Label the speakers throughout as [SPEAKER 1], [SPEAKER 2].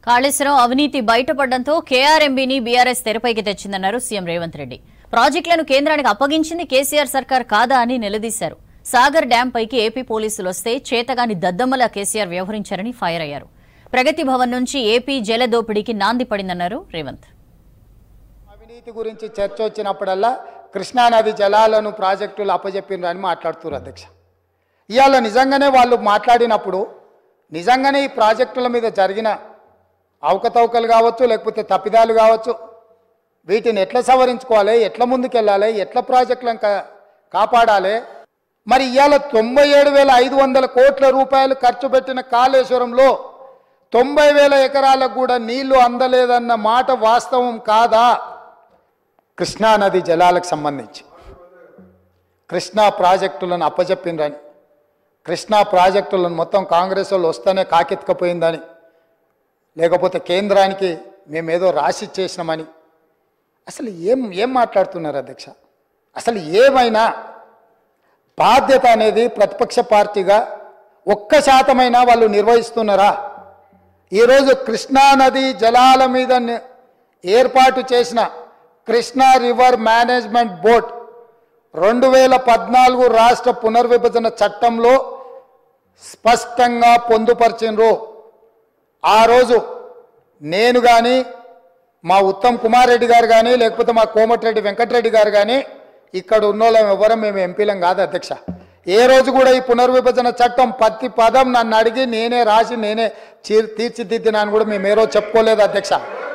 [SPEAKER 1] కాళేశ్వరం అవినీతి బయటపడడంతో కేఆర్ఎంబీని బీఆర్ఎస్ తెరపైకి తెచ్చిందన్నారు సీఎం రేవంత్ రెడ్డి ప్రాజెక్టులను కేంద్రానికి అప్పగించింది కేసీఆర్ సర్కార్ కాదా అని నిలదీశారు సాగర్ డ్యాం పైకి ఏపీ పోలీసులు వస్తే చేతగాని దద్దమ్మలా కేసీఆర్ వ్యవహరించారని ఫైర్ అయ్యారు ప్రగతి భవన్ నుంచి ఏపీ జల దోపిడీకి నాంది పడిందన్నారు రేవంత్
[SPEAKER 2] అవినీతి గురించి చర్చ వచ్చినప్పుడల్లా కృష్ణానది జలాలను ప్రాజెక్టులు అప్పజెప్పినారు అని మాట్లాడుతున్నారు అధ్యక్ష ఇవాళ నిజంగానే వాళ్ళు మాట్లాడినప్పుడు నిజంగానే ఈ ప్రాజెక్టుల మీద జరిగిన అవకతవకలు కావచ్చు లేకపోతే తప్పిదాలు కావచ్చు వీటిని ఎట్లా సవరించుకోవాలి ఎట్లా ముందుకెళ్ళాలి ఎట్లా ప్రాజెక్టులను కా కాపాడాలి మరి ఇవాళ తొంభై ఏడు వేల ఐదు వందల కోట్ల రూపాయలు ఖర్చు పెట్టిన కాళేశ్వరంలో తొంభై వేల ఎకరాలకు కూడా నీళ్లు అందలేదన్న మాట వాస్తవం కాదా కృష్ణానది జలాలకు సంబంధించి కృష్ణా ప్రాజెక్టులను అప్పచెప్పిండ్రని కృష్ణా ప్రాజెక్టులను మొత్తం కాంగ్రెస్ వాళ్ళు వస్తేనే కాకెత్తుకపోయిందని లేకపోతే కేంద్రానికి మేమేదో రాసి చేసినామని అసలు ఏం ఏం మాట్లాడుతున్నారు అధ్యక్ష అసలు ఏమైనా బాధ్యత అనేది ప్రతిపక్ష పార్టీగా ఒక్క శాతమైనా వాళ్ళు నిర్వహిస్తున్నారా ఈరోజు కృష్ణానది జలాల మీద ని- ఏర్పాటు చేసిన కృష్ణా రివర్ మేనేజ్మెంట్ బోర్డ్ రెండు వేల పద్నాలుగు రాష్ట్ర పునర్విభజన చట్టంలో స్పష్టంగా పొందుపరిచినరు ఆ రోజు నేను కానీ మా ఉత్తమ్ కుమార్ రెడ్డి గారు కానీ లేకపోతే మా కోమటిరెడ్డి వెంకటరెడ్డి గారు కానీ ఇక్కడ ఉన్నోళ్ళం ఎవరం మేము ఎంపీలం కాదు అధ్యక్ష ఏ రోజు కూడా ఈ పునర్విభజన చట్టం ప్రతి పదం నన్ను అడిగి నేనే రాసి నేనే చీ- తీర్చిదిద్దినాను కూడా మేము ఏ రోజు చెప్పుకోలేదు అధ్యక్ష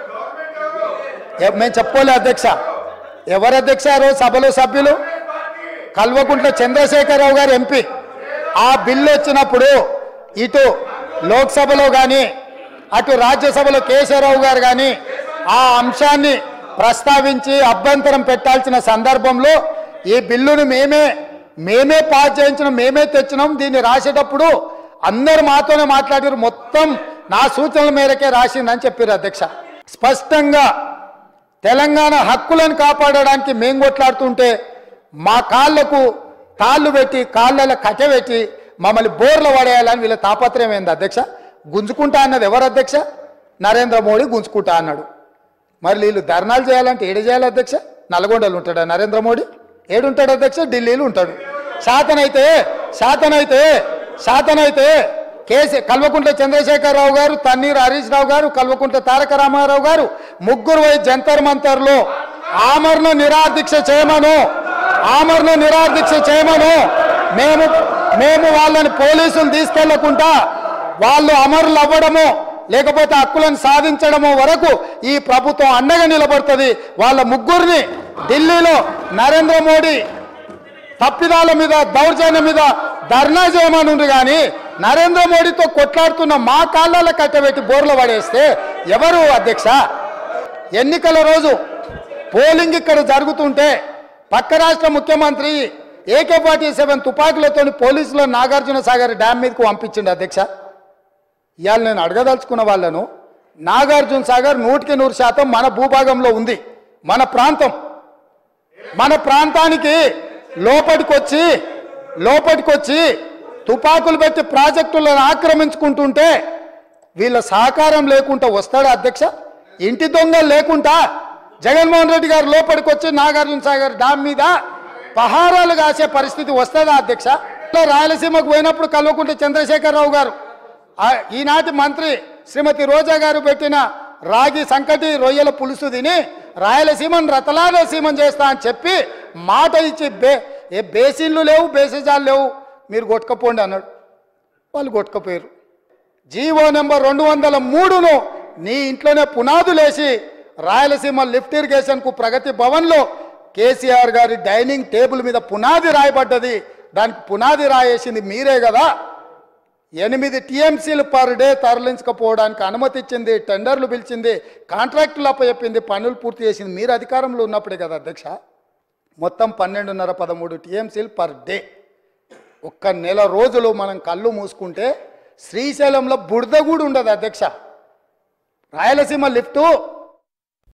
[SPEAKER 2] ఎ- మేము చెప్పుకోలేదు అధ్యక్ష ఎవరు అధ్యక్ష ఆ రోజు సభలో సభ్యులు కల్వకుంట్ల చంద్రశేఖరరావు గారు ఎంపీ ఆ బిల్లు వచ్చినప్పుడు ఇటు లోక్సభలో కానీ అటు రాజ్యసభలో కేశవరావు గారు కానీ ఆ అంశాన్ని ప్రస్తావించి అభ్యంతరం పెట్టాల్సిన సందర్భంలో ఈ బిల్లును మేమే మేమే పాస్ చేయించినాం మేమే తెచ్చినాం దీన్ని రాసేటప్పుడు అందరు మాతోనే మాట్లాడారు మొత్తం నా సూచనల మేరకే రాసిందని చెప్పారు అధ్యక్ష స్పష్టంగా తెలంగాణ హక్కులను కాపాడడానికి మేము కొట్లాడుతుంటే మా కాళ్ళకు తాళ్ళు పెట్టి కాళ్ళలో కట్టెబెట్టి మమ్మల్ని బోర్లు పడేయాలని వీళ్ళ తాపత్రయం ఏంది అధ్యక్ష గుంజుకుంటా అన్నది ఎవరు అధ్యక్ష నరేంద్ర మోడీ గుంజుకుంటా అన్నాడు మరి వీళ్ళు ధర్నాలు చేయాలంటే ఏడు చేయాలి అధ్యక్ష నల్గొండలు ఉంటాడా నరేంద్ర మోడీ ఏడుంటాడు అధ్యక్ష ఢిల్లీలో ఉంటాడు శాతనైతే శాతనైతే శాతనైతే కేసీ కల్వకుంట్ల చంద్రశేఖరరావు గారు తన్నీరు హరీష్ రావు గారు కల్వకుంట్ల తారక రామారావు గారు ముగ్గురు పోయి జంతర్ మంతర్లో ఆమరణ నిరాదీక్ష చేయమను ఆమరణ నిరాదీక్ష చేయమను మేము మేము వాళ్ళని పోలీసులు తీసుకెళ్లకుండా వాళ్ళు అమరులు అవ్వడము లేకపోతే హక్కులను సాధించడము వరకు ఈ ప్రభుత్వం అండగా నిలబడుతుంది వాళ్ళ ముగ్గురిని ఢిల్లీలో నరేంద్ర మోడీ తప్పిదాల మీద దౌర్జన్యం మీద ధర్నా చేయమనుంది కానీ నరేంద్ర మోడీతో కొట్లాడుతున్న మా కాళ్ళలో కట్టబెట్టి బోర్లు పడేస్తే ఎవరు అధ్యక్ష ఎన్నికల రోజు పోలింగ్ ఇక్కడ జరుగుతుంటే పక్క రాష్ట్ర ముఖ్యమంత్రి ఏకే ఫార్టీ సెవెన్ తుపాకులతో పోలీసులు నాగార్జున సాగర్ డ్యామ్ మీదకు పంపించిండు అధ్యక్ష ఇవాళ నేను అడగదలుచుకున్న వాళ్ళను నాగార్జున సాగర్ నూటికి నూరు శాతం మన భూభాగంలో ఉంది మన ప్రాంతం మన ప్రాంతానికి లోపలికొచ్చి లోపలికొచ్చి తుపాకులు పెట్టి ప్రాజెక్టులను ఆక్రమించుకుంటుంటే వీళ్ళ సహకారం లేకుండా వస్తాడా అధ్యక్ష ఇంటి దొంగలు లేకుండా జగన్మోహన్ రెడ్డి గారు లోపలికి వచ్చి నాగార్జున సాగర్ డామ్ మీద పహారాలు కాసే పరిస్థితి వస్తుందా అధ్యక్ష రాయలసీమకు పోయినప్పుడు కల్వకుంట్ల చంద్రశేఖరరావు గారు ఆ ఈనాటి మంత్రి శ్రీమతి రోజా గారు పెట్టిన రాగి సంకటి రొయ్యల పులుసు తిని రాయలసీమను రతలాలసీమం చేస్తా అని చెప్పి మాట ఇచ్చి బే ఏ బేసిన్లు లేవు బేసిజాలు లేవు మీరు కొట్టుకపోండి అన్నాడు వాళ్ళు కొట్టుకపోయారు జీవో నెంబర్ రెండు వందల మూడును నీ ఇంట్లోనే పునాదులేసి రాయలసీమ లిఫ్ట్ ఇరిగేషన్కు ప్రగతి భవన్లో కేసీఆర్ గారి డైనింగ్ టేబుల్ మీద పునాది రాయబడ్డది దానికి పునాది రాయేసింది మీరే కదా ఎనిమిది టీఎంసీలు పర్ డే తరలించకపోవడానికి అనుమతి ఇచ్చింది టెండర్లు పిలిచింది కాంట్రాక్టులు అప్పచెప్పింది పనులు పూర్తి చేసింది మీరు అధికారంలో ఉన్నప్పుడే కదా అధ్యక్ష మొత్తం పన్నెండున్నర పదమూడు టీఎంసీలు పర్ డే ఒక్క నెల రోజులు మనం కళ్ళు మూసుకుంటే శ్రీశైలంలో బురద కూడా ఉండదు అధ్యక్ష రాయలసీమ లిఫ్టు